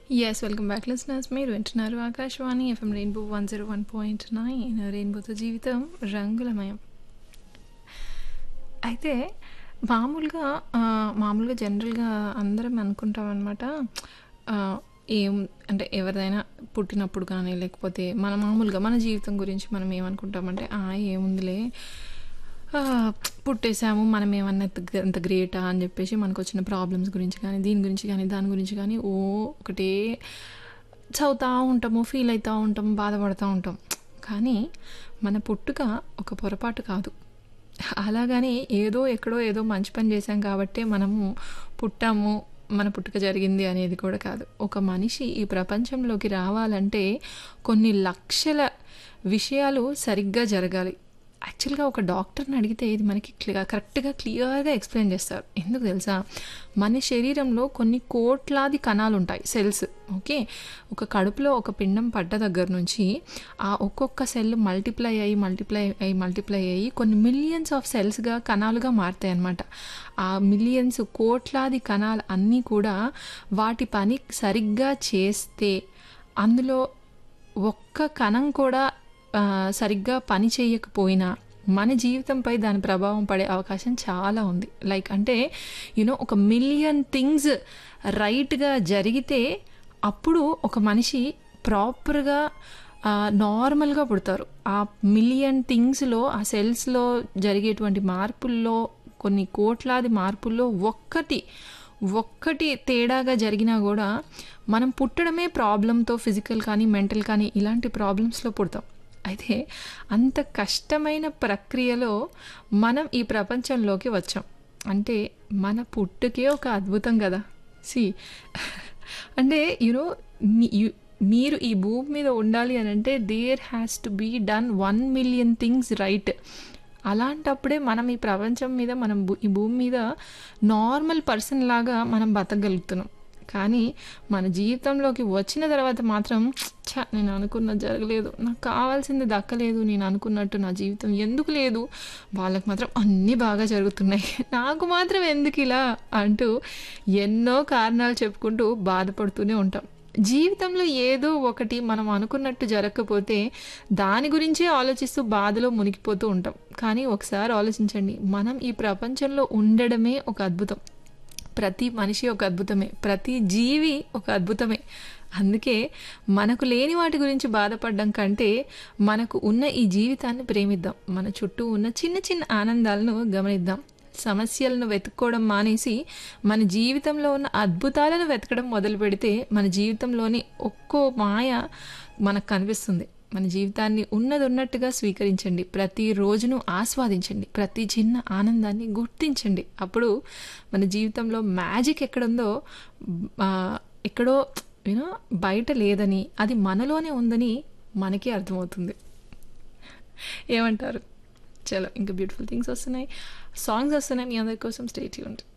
yes welcome back listeners మీరు వింటున్నారు Akashvani FM rainbow one zero one point nine రెయిన్బోతో జీవితం రంగులమయం అయితే మామూలుగా ఆ, మామూలుగా జనరల్గా అందరం అనుకుంటాం అనమాట ఏం అంటే ఎవరిదైనా పుట్టినప్పుడు కానీ లేకపోతే మన మామూలుగా మన జీవితం గురించి మనం ఏమనుకుంటామంటే "ఆ, ఏముందిలే ఆ, పుట్టేసాము మనం ఏమన్నా అంత- అంత గ్రేటా అని చెప్పేసి మనకు వచ్చిన ప్రాబ్లమ్స్ గురించి కానీ దీని గురించి కానీ దాని గురించి కానీ ఓ ఒకటే చదువుతూ ఉంటాము ఫీల్ అవుతూ ఉంటాము బాధపడుతూ ఉంటాం కానీ మన పుట్టుక ఒక పొరపాటు కాదు అలాగని ఏదో ఎక్కడో ఏదో మంచి పని చేశాం కాబట్టే మనము పుట్టాము మన పుట్టుక జరిగింది అనేది కూడా కాదు ఒక మనిషి ఈ ప్రపంచంలోకి రావాలంటే కొన్ని లక్షల విషయాలు సరిగ్గా జరగాలి యాక్చువల్గా ఒక డాక్టర్ని అడిగితే ఇది మనకి క్లియర్ కరెక్ట్గా క్లియర్గా ఎక్స్ప్లెయిన్ చేస్తారు ఎందుకు తెలుసా మన శరీరంలో కొన్ని కోట్లాది కణాలు ఉంటాయి సెల్స్ ఓకే ఒక కడుపులో ఒక పిండం పడ్డ దగ్గర నుంచి ఆ ఒక్కొక్క సెల్ మల్టిప్లై అయ్యి మల్టిప్లై అయ్యి మల్టిప్లై అయ్యి కొన్ని మిలియన్స్ ఆఫ్ సెల్స్గా కణాలుగా మారుతాయి అన్నమాట ఆ మిలియన్స్ కోట్లాది కణాలు అన్నీ కూడా వాటి పని సరిగ్గా చేస్తే అందులో ఒక్క కణం కూడా ఆ, సరిగ్గా పని చేయకపోయినా మన జీవితంపై దాని ప్రభావం పడే అవకాశం చాలా ఉంది లైక్ అంటే యూనో ఒక మిలియన్ థింగ్స్ రైట్గా జరిగితే అప్పుడు ఒక మనిషి ప్రాపర్గా నార్మల్గా పుడతారు ఆ మిలియన్ థింగ్స్లో ఆ సెల్స్లో జరిగేటువంటి మార్పుల్లో కొన్ని కోట్లాది మార్పుల్లో ఒక్కటి ఒక్కటి తేడాగా జరిగినా కూడా మనం పుట్టడమే ప్రాబ్లంతో ఫిజికల్ కానీ మెంటల్ కానీ ఇలాంటి ప్రాబ్లమ్స్లో పుడతాం అయితే అంత కష్టమైన ప్రక్రియలో మనం ఈ ప్రపంచంలోకి వచ్చాం అంటే మన పుట్టుకే ఒక అద్భుతం కదా సి అంటే యూనో మీరు ఈ భూమి మీద ఉండాలి అని అంటే there has to be done one million things right అలాంటప్పుడే మనం ఈ ప్రపంచం మీద మనం భూ- ఈ భూమి మీద నార్మల్ పర్సన్ లాగా మనం బతకగలుగుతున్నాం కానీ మన జీవితంలోకి వచ్చిన తర్వాత మాత్రం ఛ నేను అనుకున్నది జరగలేదు నాకు కావాల్సింది దక్కలేదు నేను అనుకున్నట్టు నా జీవితం ఎందుకు లేదు వాళ్ళకి మాత్రం అన్నీ బాగా జరుగుతున్నాయి నాకు మాత్రం ఎందుకు ఇలా అంటూ ఎన్నో కారణాలు చెప్పుకుంటూ బాధపడుతూనే ఉంటాం జీవితంలో ఏదో ఒకటి మనం అనుకున్నట్టు జరగకపోతే దాని గురించే ఆలోచిస్తూ బాధలో మునిగిపోతూ ఉంటాం కానీ ఒకసారి ఆలోచించండి మనం ఈ ప్రపంచంలో ఉండడమే ఒక అద్భుతం ప్రతి మనిషి ఒక అద్భుతమే ప్రతి జీవి ఒక అద్భుతమే అందుకే మనకు లేని వాటి గురించి బాధపడడం కంటే మనకు ఉన్న ఈ జీవితాన్ని ప్రేమిద్దాం మన చుట్టూ ఉన్న చిన్న చిన్న ఆనందాలను గమనిద్దాం సమస్యలను వెతుక్కోవడం మానేసి మన జీవితంలో ఉన్న అద్భుతాలను వెతకడం మొదలు పెడితే మన జీవితంలోని ఒక్కో మాయ మనకు కనిపిస్తుంది మన జీవితాన్ని ఉన్నది ఉన్నట్టుగా స్వీకరించండి ప్రతి రోజును ఆస్వాదించండి ప్రతి చిన్న ఆనందాన్ని గుర్తించండి అప్పుడు మన జీవితంలో మ్యాజిక్ ఎక్కడుందో ఆ, ఎక్కడో యూనో బయట లేదని అది మనలోనే ఉందని మనకే అర్థమవుతుంది ఏమంటారు చలో ఇంకా బ్యూటిఫుల్ థింగ్స్ వస్తున్నాయి సాంగ్స్ వస్తున్నాయి మీ అందరి కోసం స్టేట్ యూంట్